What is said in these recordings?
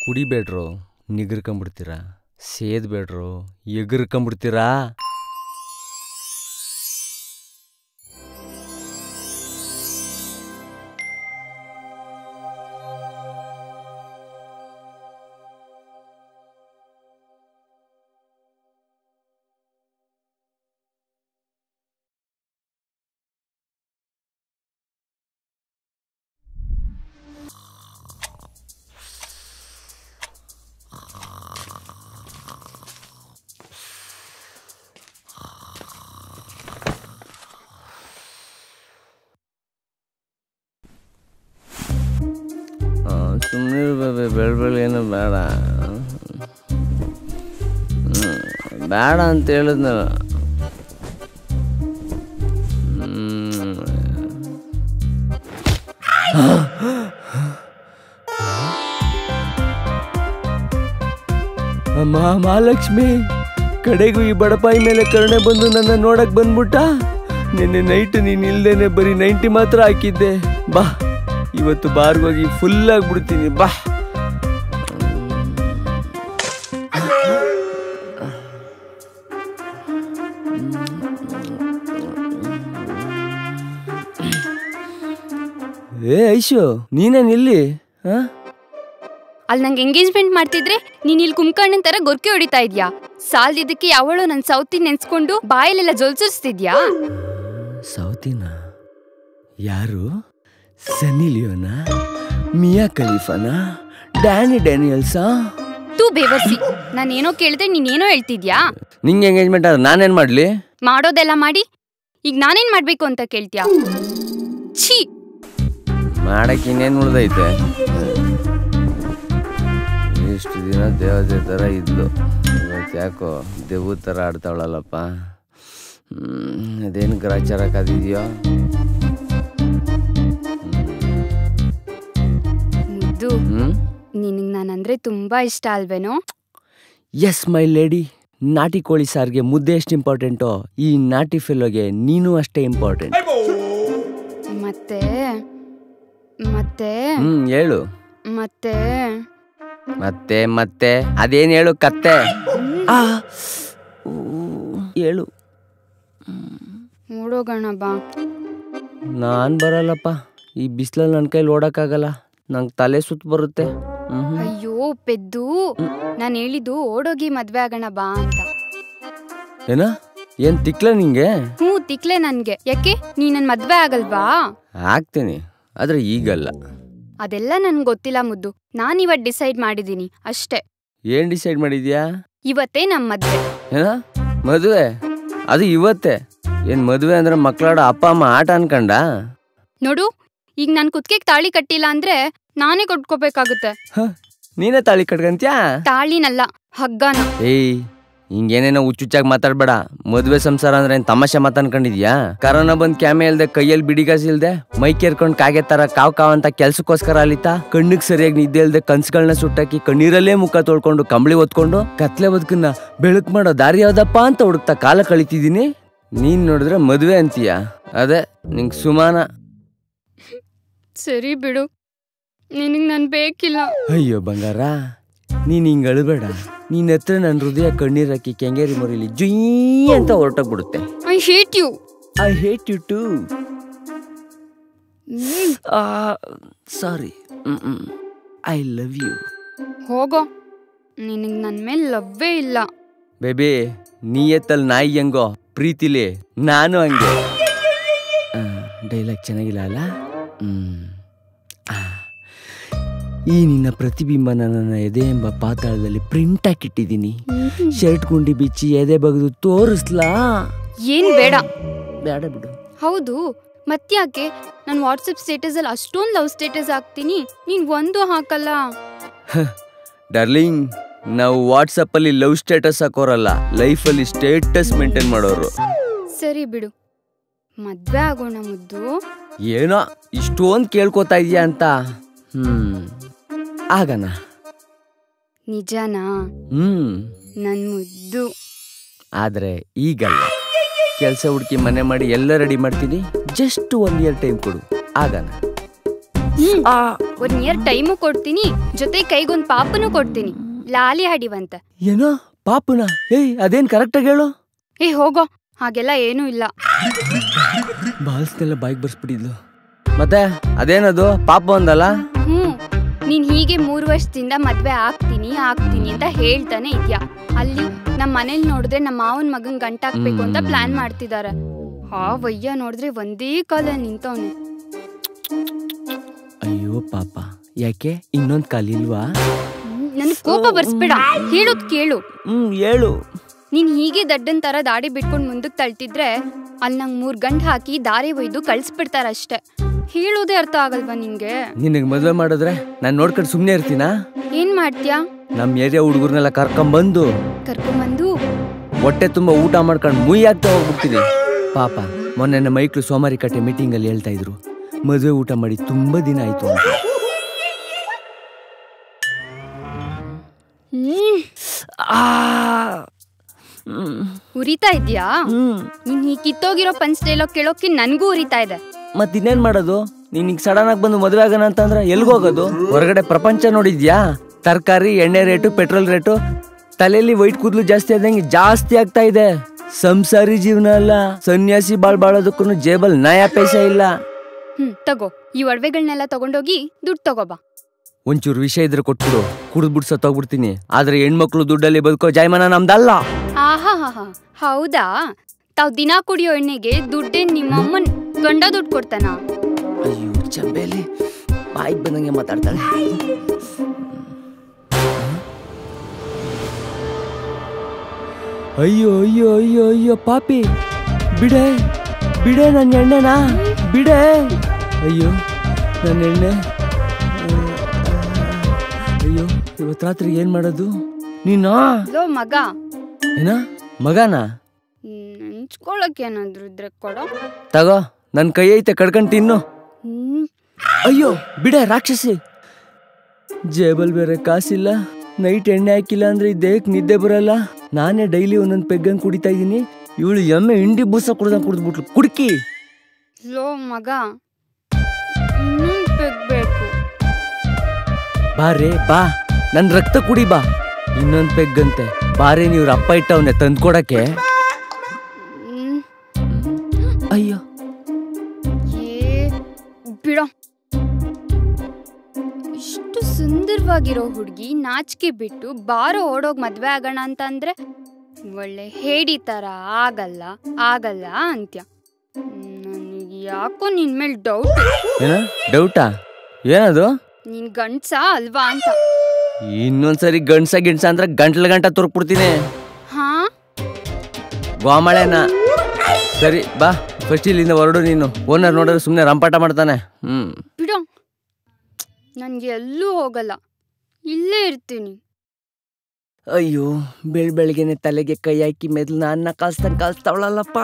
ಕುಡಿಬೇಡ್ರು ನಿಗರ್ಕೊಂಬಿಡ್ತೀರಾ ಸೇದ್ಬೇಡ್ರು ಎಗರ್ಕೊಂಬಿಡ್ತೀರಾ ಸುಮ್ಮನೆ ಬೆಳ ಬೆಳ ಏನು ಬೇಡ ಹ್ಮ್, ಬೇಡ ಅಂತ ಹೇಳಿದ್ನಲ್ಲ ಹ್ಮ್. ಅಮ್ಮ ಮಹಾಲಕ್ಷ್ಮಿ ಕಡೆಗೂ ಈ ಬಡಪಾಯಿ ಮೇಲೆ ಕರುಣೆ ಬಂದು ನನ್ನ ನೋಡಕ್ ಬಂದ್ಬಿಟ್ಟ ನಿನ್ನೆ ನೈಟ್ ನೀನ್ ಇಲ್ದೇನೆ ಬರೀ ನೈಂಟಿ ಮಾತ್ರ ಹಾಕಿದ್ದೆ ಬಾ ಇವತ್ತು ಬಾರ್ಗೋಗಿ ಫುಲ್ ಆಗ್ಬಿಡ್ತೀನಿ ಬಾ ಏ ಐಶು ನೀನೇನ್ ಇಲ್ಲಿ ಹಾ ಅಲ್ಲಿ ನಂಗೆ ಎಂಗೇಜ್ಮೆಂಟ್ ಮಾಡ್ತಿದ್ರೆ ನೀನ್ ಇಲ್ಲಿ ಕುಂಕಣ್ಣನ್ ತರ ಗೊರ್ಕೆ ಹೊಡಿತಾ ಇದ್ಯಾ ಸಾಲ್ದಿದ್ದಕ್ಕೆ ಯಾವಳು ನನ್ ಸೌತಿ ನೆನ್ಸ್ಕೊಂಡು ಬಾಯಲ್ಲೆಲ್ಲ ಜೊಲ್ಸಿರ್ಸ್ತಿದ್ಯಾ ಸೌತಿನ ಯಾರು ಸನ್ನಿ ಲಿಯೋನಾ ಮಿಯಾ ಖಲೀಫಾನಾ ಡ್ಯಾನಿ ಡ್ಯಾನಿಯಲ್ಸಾ ತೂ ಬೇವರ್ಸಿ ನಾನೇನೋ ಕೇಳಿದ್ರೆ ನೀನೇನೋ ಹೇಳ್ತಿದ್ಯಾ ನಿಂಗೆ ಎಂಗೇಜ್ಮೆಂಟ್ ಆದ್ರೆ ನಾನೇನ್ ಮಾಡ್ಲಿ ಮಾಡೋದೆಲ್ಲ ಮಾಡಿ ಈಗ ನಾನೇನ್ ಮಾಡ್ಬೇಕು ಅಂತ ಕೇಳ್ತ್ಯಾ ಛೀ ಮಾಡಕ್ ಇನ್ನೇನು ಉಳ್ದೈತೆ ಇಷ್ಟು ದಿನ ದೇವತೆ ಥರ ಇದ್ಲು ಇವತ್ತು ಯಾಕೋ ದೇವು ಥರ ಆಡ್ತಾವಳಲ್ಲಪ್ಪ ಹ್ಮ್, ಅದೇನು ಗ್ರಾಚಾರ ಕಾದಿದ್ಯೋ ಮುದ್ದು ಹ್ಞೂ ನಿನಗ್ ನಾನಂದ್ರೆ ತುಂಬಾ ಇಷ್ಟ ಅಲ್ವೇನೋ ಎಸ್ ಮೈ ಲೇಡಿ ನಾಟಿ ಕೋಳಿ ಸಾರಿಗೆ ಮುದ್ದೆ ಎಷ್ಟು ಇಂಪಾರ್ಟೆಂಟೋ ಈ ನಾಟಿ ಫೆಲ್ಲೋಗೆ ನೀನು ಅಷ್ಟೇ ಇಂಪಾರ್ಟೆಂಟ್ ಮತ್ತೆ ಮತ್ತೆ ಹ್ಮ್ ಹೇಳು ಮತ್ತೆ ಮತ್ತೆ ಮತ್ತೆ ಅದೇನ್ ಹೇಳು ಕತ್ತೆ ಆ, ಊ, ಹೇಳು ನೋಡೋಗೋಣ ಬಾ ನಾನ್ ಬರಲ್ಲಪ್ಪ ಈ ಬಿಸಿಲಲ್ಲಿ ನನ್ನ ಕೈಲಿ ಓಡಕ್ಕಾಗಲ್ಲ ನಂಗೆ ತಲೆ ಸುತ್ತ ಬರುತ್ತೆ ಹ್ಮ್ ಅಯ್ಯೋ ಪೆದ್ದು ನಾನು ಹೇಳಿದ್ದು ಓಡೋಗಿ ಮದ್ವೆ ಆಗೋಣ ಬಾ ಅಂತ ಏನ ಏನ್ ತಿಕ್ಲ ನಿಂಗೆ ಹ್ಞೂ ತಿಕ್ಲೆ ನನ್ಗೆ ಯಾಕೆ ನೀ ನನ್ ಮದ್ವೆ ಆಗಲ್ವಾ ಆಗ್ತೀನಿ ಆದ್ರೆ ಈಗಲ್ಲ ಅದೆಲ್ಲ ನನ್ಗೆ ಗೊತ್ತಿಲ್ಲ ಮುದ್ದು ನಾನ್ ಇವತ್ ಡಿಸೈಡ್ ಮಾಡಿದೀನಿ ಅಷ್ಟೇ ಏನ್ ಡಿಸೈಡ್ ಮಾಡಿದ್ಯಾ ಇವತ್ತೇ ನಮ್ ಮದ್ವೆ ಏನ ಮದುವೆ ಅದು ಇವತ್ತೇ ಏನ್ ಮದುವೆ ಅಂದ್ರೆ ಮಕ್ಕಳಾಡ ಅಪ್ಪ ಅಮ್ಮ ಆಟ ಅನ್ಕಂಡ ನೋಡು ಈಗ ನಾನ್ ಕುತ್ಕೆಗ್ ತಾಳಿ ಕಟ್ಟಿಲ್ಲ ಅಂದ್ರೆ ನಾನೇ ಕೊಟ್ಕೋಬೇಕಾಗುತ್ತೆ ನೀನೇ ತಾಳಿ ಕಟ್ಕಂತ್ಯಾ ತಾಳಿನಲ್ಲ ಹಗ್ಗನ ಏಯ್ ಹಿಂಗೇನೇನೋ ಹುಚ್ಚುಚ್ಚಾಗಿ ಮಾತಾಡ್ಬೇಡ ಮದ್ವೆ ಸಂಸಾರ ಅಂದ್ರೆ ಏನ್ ತಮಾಷೆ ಮಾತಾಡ್ಕೊಂಡಿದ್ಯಾ ಕರೋನಾ ಬಂದ್ ಕ್ಯಾಮೆ ಇಲ್ದೆ ಕೈಯಲ್ಲಿ ಬಿಡಿಗಾಸ್ ಇಲ್ದೆ ಮೈ ಕೇರ್ಕೊಂಡ್ ಕಾಗೆ ತರ ಕಾವ್ ಕಾವ್ ಅಂತ ಕೆಲ್ಸಕ್ಕೋಸ್ಕರ ಅಲಿತಾ ಕಣ್ಣಿಗ್ ಸರಿಯಾಗಿ ನಿದ್ದೆ ಇಲ್ದೆ ಕನ್ಸುಗಳನ್ನ ಸುಟ್ಟಾಕಿ ಕಣ್ಣೀರಲ್ಲೇ ಮುಖ ತೊಳ್ಕೊಂಡು ಕಂಬಳಿ ಹೊತ್ಕೊಂಡು ಕತ್ಲೆ ಬದುಕನ್ನ ಬೆಳಕ್ ಮಾಡೋ ದಾರಿ ಯಾವ್ದಪ್ಪ ಅಂತ ಹುಡುಕ್ತಾ ಕಾಲ ಕಳಿತಿದೀನಿ ನೀನ್ ನೋಡಿದ್ರೆ ಮದ್ವೆ ಅಂತೀಯ ಅದೇ ನಿಂಗ್ ಸುಮಾನ ಸರಿ ಬಿಡು ನಿನಗ್ ನನ್ ಬೇಕಿಲ್ಲ ಅಯ್ಯೋ ಬಂಗಾರ ನೀನ್ ಹಿಂಗ್ ಅಳಬೇಡ ನೀನ್ ಹತ್ರ ನನ್ನ ಹೃದಯ ಕಣ್ಣೀರಾಕಿ ಕೆಂಗೇರಿ ಮರಿಲಿ ಜುಯ್ ಅಂತ ಹೊರಟೋಗ್ಬಿಡುತ್ತೆ I hate you I hate you too sorry I love you ಹೋಗೋ ನಿನಗ್ ನನ್ ಮೇಲೆ ಲವ್ವೇ ಇಲ್ಲ ಬೇಬಿ ನೀ ಎತ್ತಲ್ ನಾಯಿ ಹೆಂಗೋ ಪ್ರೀತಿಲಿ ನಾನು ಹಂಗೆ ಡೈಲಾಗ್ ಚೆನ್ನಾಗಿಲ್ಲ ಅಲ್ಲ ಹ್ಮ್. ಆ. ಈ ನಿನ್ನ ಪ್ರತಿಬಿಂಬನ ನನ್ನ ಎದೆ ಎಂಬ ಪಾತಾಳದಲ್ಲಿ ಪ್ರಿಂಟ್ ಹಾಕಿಟ್ಟಿದ್ದೀನಿ ಶರ್ಟ್ ಗುಂಡಿ ಬಿಚ್ಚಿ ಎದೆ ಬಗ್ದು ತೋರಿಸ್ಲಾ ಏನ್ ಬೇಡ ಬೇಡ ಬಿಡು ಹೌದು ಮತ್ತ್ಯಾಕೆ ನಾನು ವಾಟ್ಸಪ್ ಸ್ಟೇಟಸ್ ಅಲ್ಲಿ ಅಷ್ಟೊಂದು ಲವ್ ಸ್ಟೇಟಸ್ ಹಾಕ್ತೀನಿ ನೀನ್ ಒಂದು ಹಾಕಲ್ಲ ಡಾರ್ಲಿಂಗ್ ನಾವು ವಾಟ್ಸಪ್ಪಲ್ಲಿ ಲವ್ ಸ್ಟೇಟಸ್ ಹಾಕೋರಲ್ಲ ಲೈಫಲ್ಲಿ ಸ್ಟೇಟಸ್ ಮೇಂಟೈನ್ ಮಾಡೋರು ಸರಿ ಬಿಡು ಮದ್ವೆ ಆಗೋಣ ಮುದ್ದು ಏನೋ ಇಷ್ಟೊಂದು ಕೇಳ್ಕೊತಾ ಇದೀಯ ಅಂತ ಹ್ಮ್ ಆಗಣ ನಿಜನಾ ಹ್ಮ್ ನನ್ ಮುದ್ದು ಆದ್ರೆ ಈಗಲ್ಲ ಕೆಲಸ ಹುಡುಕಿ ಮನೆ ಮಾಡಿ ಎಲ್ಲ ರೆಡಿ ಮಾಡ್ತೀನಿ ಜಸ್ಟ್ ಒನ್ ಇಯರ್ ಟೈಮ್ ಕೊಡು ಆಗಣ ಹ್ಮ್ ಒಂದ್ ಇಯರ್ ಟೈಮು ಕೊಡ್ತೀನಿ ಜೊತೆ ಕೈಗೊಂದ್ ಪಾಪನು ಕೊಡ್ತೀನಿ ಲಾಲಿ ಹಡಿವಂತ ಏನೋ ಪಾಪುನ ಏಯ್ ಅದೇನ್ ಕರೆಕ್ಟಾಗಿ ಹೇಳು ಏ ಹೋಗೋ ಹಾಗೆಲ್ಲ ಏನೂ ಇಲ್ಲ ಬಾಲ್ಸ್ನೆಲ್ಲ ಬಾಯ್ಗೆ ಬರ್ಸ್ಬಿಟ್ಟಿದ್ಲು ಮತ್ತೆ ಅದೇನದು ಪಾಪ ಒಂದಲ್ಲ ಹ್ಮ್ ನೀನ್ ಹೀಗೆ ಮೂರು ವರ್ಷದಿಂದ ಮದ್ವೆ ಆಗ್ತೀನಿ ಆಗ್ತೀನಿ ಅಂತ ಹೇಳ್ತಾನೆ ಇದ್ಯಾ ಅಲ್ಲಿ ನಮ್ ಮನೇಲಿ ನೋಡಿದ್ರೆ ನಮ್ಮ ಮಾವನ್ ಮಗನ್ ಗಂಟಾಕ್ಬೇಕು ಅಂತ ಹ್ಮ್. ಪ್ಲಾನ್ ಮಾಡ್ತಿದಾರೆ ಆ ವಯ್ಯ ನೋಡಿದ್ರೆ ಒಂದೇ ಕಾಲಲ್ಲಿ ನಿಂತವನೆ ಅಯ್ಯೋ ಪಾಪ ಯಾಕೆ ಇನ್ನೊಂದ್ ಕಾಲ್ ಇಲ್ವಾ ನನ್ ಕೋಪ ಬರ್ಸ್ಬೇಡ ಹೇಳೋದ್ ಕೇಳು ಹ್ಮ್ ಹೇಳು ನೀನ್ ಹೀಗೆ ದಡ್ಡನ್ ತರ ದಾಡಿ ಬಿಟ್ಕೊಂಡ್ ಮುಂದಕ್ ತಳ್ತಿದ್ರೆ ಅಲ್ಲಿ ನಂಗ್ ಮೂರ್ ಗಂಟ್ ಹಾಕಿ ದಾರಿ ಒಯ್ದು ಕಳ್ಸ್ಬಿಡ್ತಾರಷ್ಟೇ ಹೇಳೋದೇ ಅರ್ಥ ಆಗಲ್ವಾ ನಿಂಗೆ ನಿನಗೆ ಮದ್ವೆ ಮಾಡಿದ್ರೆ ನಾನು ನೋಡ್ಕೊಂಡು ಸುಮ್ಮನೆ ಇರ್ತೀನಾ ಏನ್ ಮಾಡ್ತ್ಯಾ ನಮ್ಮ ಏರಿಯಾ ಹುಡುಗರ್ನೆಲ್ಲ ಕರ್ಕೊಂಬಂದು ಕರ್ಕೊಂಬಂದು ಹೊಟ್ಟೆ ತುಂಬ ಊಟ ಮಾಡ್ಕೊಂಡು ಮುಯ್ ಆಗ್ತಾ ಹೋಗ್ಬಿಡ್ತೀನಿ ಪಾಪ ಮೊನ್ನೆ ನಮ್ಮ ಮೈಕ್ಳು ಸೋಮಾರಿ ಕಟ್ಟೆ ಮೀಟಿಂಗಲ್ಲಿ ಹೇಳ್ತಾ ಇದ್ರು ಮದುವೆ ಊಟ ಮಾಡಿ ತುಂಬಾ ದಿನ ಆಯ್ತು ಅಂತ ಹ್ಮ್ ಆ, ಹ್ಮ್, ಉರಿತಾ ಇದ್ಯಾ ಹ್ಮ್. ನೀನ್ ಈ ಕಿತ್ತೋಗಿರೋ ಪಂಚ್ ಡೈಲಾಗ್ ಕೇಳೋಕೆ ನನ್ಗೂ ಉರಿತಾ ಇದೆ ಮತ್ ಇನ್ನೇನ್ ಮಾಡೋದು ನೀನ್ ಈಗ ಸಡನ್ ಆಗಿ ಬಂದು ಮದುವೆ ಆಗೋಣ ಅಂತಂದ್ರೆ ಎಲ್ಗೋಗೋದು ಹೊರಗಡೆ ಪ್ರಪಂಚ ನೋಡಿದ್ಯಾ ತರಕಾರಿ ಎಣ್ಣೆ ರೇಟು ಪೆಟ್ರೋಲ್ ರೇಟು ತಲೆಯಲ್ಲಿ ವೈಟ್ ಕೂದಲು ಜಾಸ್ತಿ ಆದಂಗೆ ಜಾಸ್ತಿ ಆಗ್ತಾ ಇದೆ ಸಂಸಾರಿ ಜೀವನ ಅಲ್ಲ ಸನ್ಯಾಸಿ ಬಾಳ್ ಬಾಳೋದಕ್ಕೂ ಜೇಬಲ್ ನಯ ಪೈಸೆ ಇಲ್ಲ ಹ್ಮ್ ತಗೋ ಈ ಒಡವೆಗಳನ್ನೆಲ್ಲ ತಗೊಂಡೋಗಿ ದುಡ್ಡು ತಗೋಬಾ ಒಂಚೂರು ವಿಷಯ ಇದ್ರೆ ಕೊಟ್ಬಿಡು ಕುಡಿದ್ಬಿಟ್ಟು ಸತ್ತೋಗ್ಬಿಡ್ತೀನಿ ಆದ್ರೆ ಹೆಣ್ಮಕ್ಳು ದುಡ್ಡಲ್ಲಿ ಬದುಕೋ ಜಾಯಮಾನ ನಮ್ದಲ್ಲ ಆಹಾ ಹಾ ಹಾ ಹೌದಾ ತಾವ್ ದಿನ ಕುಡಿಯೋ ಎಣ್ಣೆಗೆ ದುಡ್ಡೇನ್ ನಿಮ್ಮಮ್ಮನ್ ಗಂಡ ದುಡ್ಡು ಕೊಡ್ತಾನ ಅಯ್ಯೋ ಚಂಬೇಲಿ ಬಾಯಿಗೆ ಬಂದಂಗೆ ಮಾತಾಡ್ತಾಳೆ ಅಯ್ಯೋ ಅಯ್ಯೋ ಅಯ್ಯೋ ಅಯ್ಯೋ ಪಾಪಿ ಬಿಡೆ ಬಿಡೆ ನನ್ನ ಎಣ್ಣೆನಾ ಬಿಡೆ ಅಯ್ಯೋ ನನ್ನ ಎಣ್ಣೆ ಅಯ್ಯೋ ಇವತ್ತು ರಾತ್ರಿ ಏನ್ ಮಾಡೋದು ನೀನಾ ಲೋ ಮಗ ಏನ ಮಗನಾ ನೆಂಚ್ಕೊಳಕ್ ಏನಾದ್ರು ಇದ್ರೆ ಕೊಡೋ ತಗೋ ನನ್ನ ಕೈ ಐತೆ ಕಡ್ಕೊಂಡು ತಿನ್ನು ಹ್ಮ್ ಅಯ್ಯೋ ಬಿಡೆ ರಾಕ್ಷಸಿ ಜೇಬಲ್ ಬೇರೆ ಕಾಸಿಲ್ಲ ನೈಟ್ ಎಣ್ಣೆ ಹಾಕಿಲ್ಲ ಅಂದ್ರೆ ಈ ದೇಹಕ್ಕೆ ನಿದ್ದೆ ಬರಲ್ಲ ನಾನೇ ಡೈಲಿ ಒಂದೊಂದು ಪೆಗ್ಗಂಗ್ ಕುಡಿತಾ ಇದ್ದೀನಿ ಇವಳು ಎಮ್ಮೆ ಹಿಂಡಿ ಬೂಸ ಕುಡ್ದಂಗ್ ಕುಡಿದ್ಬಿಟ್ಲು ಕುಡ್ಕಿ ಲೋ ಮಗ ಇನ್ನೊಂದ್ ಪೆಗ್ ಬೇಕು ಬಾರೇ ಬಾ ನನ್ ರಕ್ತ ಕುಡಿ ಬಾ ಇನ್ನೊಂದ್ ಪೆಗ್ಗಂತೆ ಬಾರೇ ನೀವ್ರ ಅಪ್ಪ ಇಟ್ಟವನೆ ತಂದ್ಕೊಡಕ್ಕೆ ಹ್ಮ್ ಅಯ್ಯೋ ಏ ಬಿಡೋ ಇಷ್ಟು ಸುಂದರವಾಗಿರೋ ಹುಡುಗಿ ನಾಚಿಕೆ ಬಿಟ್ಟು ಬಾರೋ ಓಡೋಗ್ ಮದ್ವೆ ಆಗೋಣ ಅಂತ ಅಂದ್ರೆ ಒಳ್ಳೆ ಹೇಡಿ ತರ ಆಗಲ್ಲ ಆಗಲ್ಲ ಅಂತ್ಯ ನನಗೆ ಯಾಕೋ ನಿನ್ ಮೇಲೆ ಡೌಟ್ ಏನ ಡೌಟಾ ಏನದು ನೀನ್ ಗಂಡ್ಸ ಅಲ್ವಾ ಅಂತ ಇನ್ನೊಂದ್ಸರಿ ಗಂಡ್ಸ ಗಿಣ್ಸ ಅಂದ್ರೆ ಗಂಟ್ಲ ಗಂಟ ತುರ್ಕ್ಬಿಡ್ತೀನಿ ಹಾ ಗೋಮಳೆನ ಸರಿ ಬಾ ಫಸ್ಟ್ ಇಲ್ಲಿಂದ ಹೊರಡು ನೀನು ಓನರ್ ನೋಡಿದ್ರೆ ಸುಮ್ಮನೆ ರಂಪಾಟ ಮಾಡ್ತಾನೆ ಹ್ಮ್ ಬಿಡೋ ನನ್ಗೆ ಎಲ್ಲೂ ಹೋಗಲ್ಲ ಇಲ್ಲೇ ಇರ್ತೀನಿ ಅಯ್ಯೋ ಬೆಳ್ ಬೆಳಗ್ಗೆನೆ ತಲೆಗೆ ಕೈ ಹಾಕಿ ಮೆದ್ಲು ಅನ್ನ ಕಾಲ್ಸ್ದಂಗ್ ಕಾಲ್ಸ್ತಾವಳಲ್ಲಪ್ಪ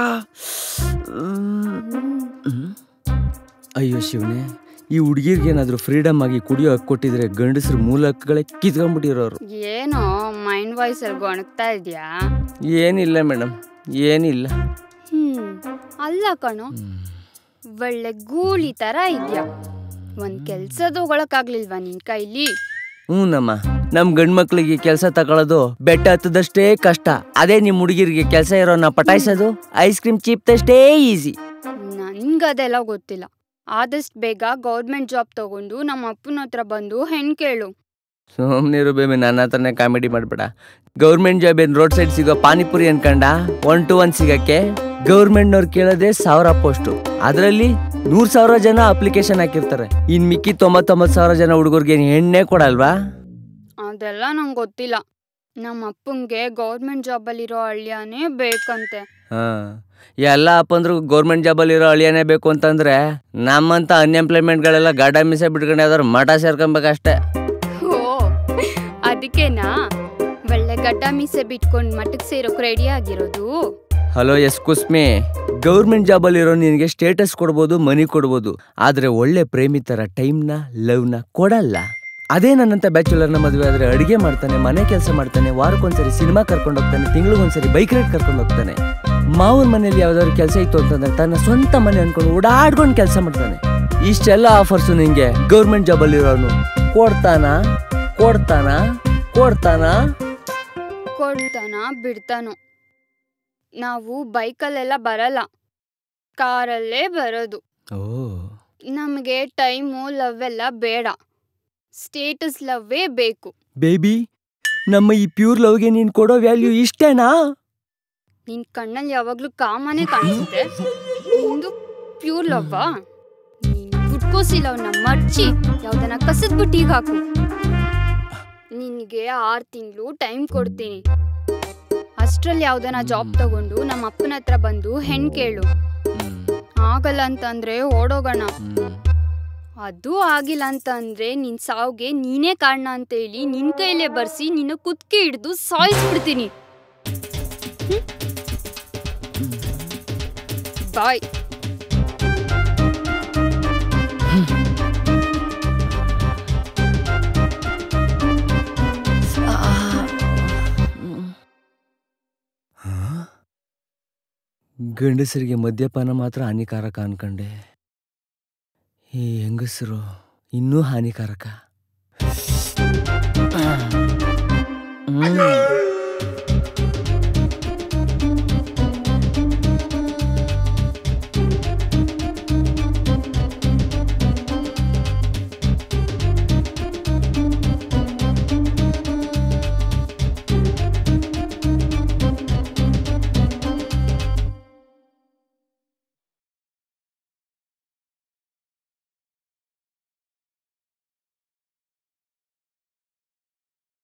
ಅಯ್ಯೋ ಶಿವನೇ ಈ ಹುಡುಗಿರ್ಗೆ ಏನಾದ್ರು ಫ್ರೀಡಮ್ ಆಗಿ ಕುಡಿಯೋ ಹಕ್ಕು ಕೊಟ್ಟಿದ್ರೆ ಗಂಡಸ್ರು ಮೂಲ ಹಕ್ಕುಗಳೇ ಕಿತ್ಕೊಂಡ್ಬಿಟ್ಟಿರೋರು ಏನೋ ಮೈಂಡ್ ವಾಯ್ಸ್ ಅಲ್ಲಿ ಗೊಣಗ್ತಾ ಇದ್ಯಾ ಏನಿಲ್ಲ ಮೇಡಮ್ ಏನಿಲ್ಲ ಹ್ಮ್ ಅಲ್ಲ ಕಣೋ ಒಳ್ಳೆ ಗೂಳಿ ತರ ಇದ್ಯಾ ಒಂದ್ ಕೆಲ್ಸ ತಗೊಳಕಾಗ್ಲಿಲ್ವಾ ನಿನ್ ಕೈಲಿ ಹ್ಞೂ ನಮ್ಮ ನಮ್ ಗಂಡ್ ಮಕ್ಳಿಗೆ ಕೆಲಸ ತಗೊಳ್ಳೋದು ಬೆಟ್ಟ ಹತ್ತದಷ್ಟೇ ಕಷ್ಟ ಅದೇ ನಿಮ್ ಹುಡುಗಿರಿಗೆ ಕೆಲಸ ಇರೋನ ಪಟಾಯಿಸೋದು ಐಸ್ ಕ್ರೀಮ್ ಚೀಪ್ದಷ್ಟೇ ಈಸಿ ನನ್ಗದೆಲ್ಲ ಗೊತ್ತಿಲ್ಲ ಆದಷ್ಟು ಬೇಗ ಗೌರ್ಮೆಂಟ್ ಜಾಬ್ ತಗೊಂಡು ನಮ್ಮ ಅಪ್ಪನ ಹತ್ರ ಬಂದು ಹೆಣ್ ಕೇಳು ಸುಮ್ನಿರು ಬೇಬಿ ನನ್ನ ಹತ್ರನೇ ಕಾಮಿಡಿ ಮಾಡ್ಬೇಡ ಗೌರ್ಮೆಂಟ್ ಜಾಬ್ ಏನ್ ರೋಡ್ ಸೈಡ್ ಸಿಗೋ ಪಾನಿಪುರಿ ಅನ್ಕಂಡ ಒನ್ ಟು ಒನ್ ಸಿಗಕ್ಕೆ ಗೌರ್ಮೆಂಟ್ನವ್ರು ಕೇಳೋದೇ ಸಾವಿರ ಪೋಸ್ಟು ಅದರಲ್ಲಿ ನೂರ್ ಸಾವಿರ ಜನ ಅಪ್ಲಿಕೇಶನ್ ಹಾಕಿರ್ತಾರೆ ಇನ್ ಮಿಕ್ಕಿ ತೊಂಬತ್ತೊಂಬತ್ತು ಸಾವಿರ ಜನ ಹುಡುಗರಿಗೆ ಹೆಣ್ಣೆ ಕೊಡಲ್ವಾ ಅದೆಲ್ಲ ನಂಗೆ ಗೊತ್ತಿಲ್ಲ ನಮ್ಮ ಅಪ್ಪಂಗೆ ಗೌರ್ಮೆಂಟ್ ಜಾಬಲ್ಲಿರೋ ಹಳ್ಳಿಯಾನೇ ಬೇಕಂತೆ ಹಾ ಎಲ್ಲ ಅಪ್ಪಂದ್ರು ಗೌರ್ಮೆಂಟ್ ಜಾಬಲ್ಲಿ ಇರೋ ಅಳಿಯನೇ ಬೇಕು ಅಂತಂದ್ರೆ ನಮ್ಮಂತ ಅನ್ಎಂಪ್ಲಾಯ್ಮೆಂಟ್ಗಳೆಲ್ಲ ಗಾಡ ಮಿಸ ಬಿಟ್ಕೊಂಡು ಯಾವ್ದಾದ್ರು ಮಠ ಸೇರ್ಕೊಬೇಕಷ್ಟೇ ಓ ಅದಕ್ಕೇನಾ ಒಳ್ಳೆ ಗಡ್ಡ ಮೀಸೆ ಬಿಟ್ಕೊಂಡು ಮಠಕ್ಕೆ ಸೇರೋಕ್ ರೆಡಿ ಆಗಿರೋದು ಹಲೋ ಎಸ್ ಕುಸ್ಮಿ ಗೌರ್ಮೆಂಟ್ ಜಾಬಲ್ಲಿ ಇರೋ ನಿನಗೆ ಸ್ಟೇಟಸ್ ಕೊಡ್ಬೋದು ಮನಿ ಕೊಡ್ಬೋದು ಆದ್ರೆ ಒಳ್ಳೆ ಪ್ರೇಮಿ ತರ ಟೈಮ್ನ ಲವ್ನ ಕೊಡಲ್ಲ ಅದೇ ನನ್ನಂತ ಬ್ಯಾಚುಲರ್ನ ಮದುವೆ ಆದ್ರೆ ಅಡಿಗೆ ಮಾಡ್ತಾನೆ ಮನೆ ಕೆಲಸ ಮಾಡ್ತಾನೆ ವಾರಕ್ಕೊಂದ್ಸರಿ ಸಿನಿಮಾ ಕರ್ಕೊಂಡು ಹೋಗ್ತಾನೆ ತಿಂಗಳಿಗೊಂದ್ಸರಿ ಬೈಕ್ ರೈಡ್ ಕರ್ಕೊಂಡು ಹೋಗ್ತಾನೆ ಮಾವನ ಮನೇಲಿ ಯಾವ್ದಾದ್ರು ಕೆಲಸ ಇತ್ತು ಅಂತಂದ್ರೆ ತನ್ನ ಸ್ವಂತ ಮನೆ ಅನ್ಕೊಂಡು ಓಡಾಡ್ಕೊಂಡು ಕೆಲಸ ಮಾಡ್ತಾನೆ ಇಷ್ಟೆಲ್ಲ ಆಫರ್ಸು ನಿಂಗೆ ಗೌರ್ಮೆಂಟ್ ಜಾಬಲ್ಲಿ ಇರೋನು ಕೊಡ್ತಾನ ಕೊಡ್ತಾನ ಕೊಡ್ತಾನ ಕೊಡ್ತಾನ ಬಿಡ್ತಾನೋ ನಾವು ಬೈಕಲ್ಲೆಲ್ಲ ಬರಲ್ಲ ಕಾರಲ್ಲೇ ಬರೋದು ಓ ನಮಗೆ ಟೈಮು ಲವ್ ಎಲ್ಲ ಬೇಡ ಸ್ಟೇಟಸ್ ಲವ್ವೇ ಬೇಕು ಬೇಬಿ ನಮ್ಮ ಈ ಪ್ಯೂರ್ ಲವ್ಗೆ ನೀನ್ ಕೊಡೋ ವ್ಯಾಲ್ಯೂ ಇಷ್ಟೇನಾ ನಿನ್ ಕಣ್ಣಲ್ಲಿ ಯಾವಾಗ್ಲೂ ಕಾಮನೇ ಕಾಣಿಸುತ್ತೆ ನಿಂದು ಪ್ಯೂರ್ ಲವ್ವಾ ನೀನ್ ಗುಡ್ಕೋಸಿ ಲವ್ನ ಮಡ್ಚಿ ಯಾವ್ದನ್ನ ಕಸದ್ ಬುಟ್ಟಿಗೆ ಹಾಕು ನಿನ್ಗೆ ಆರು ತಿಂಗಳು ಟೈಮ್ ಕೊಡ್ತೀನಿ ಅಷ್ಟ್ರಲ್ಲಿ ಯಾವ್ದನ ಜಾಬ್ ತಗೊಂಡು ನಮ್ಮ ಅಪ್ಪನ ಹತ್ರ ಬಂದು ಹೆಣ್ ಕೇಳು ಆಗಲ್ಲ ಅಂತಂದ್ರೆ ಓಡೋಗೋಣ ಅದು ಆಗಿಲ್ಲ ಅಂತಂದ್ರೆ ನಿನ್ ಸಾವ್ಗೆ ನೀನೇ ಕಾರಣ ಅಂತ ಹೇಳಿ ನಿನ್ ಕೈಲೇ ಬರ್ಸಿ ನಿನ್ನ ಕುತ್ಕೆ ಹಿಡಿದು ಸಾಯಿಸ್ಬಿಡ್ತೀನಿ ಬಾಯ್ ಗಂಡಸರಿಗೆ ಮದ್ಯಪಾನ ಮಾತ್ರ ಹಾನಿಕಾರಕ ಅನ್ಕಂಡೆ ಈ ಹೆಂಗಸರು ಇನ್ನೂ ಹಾನಿಕಾರಕ ಹ್ಮ್.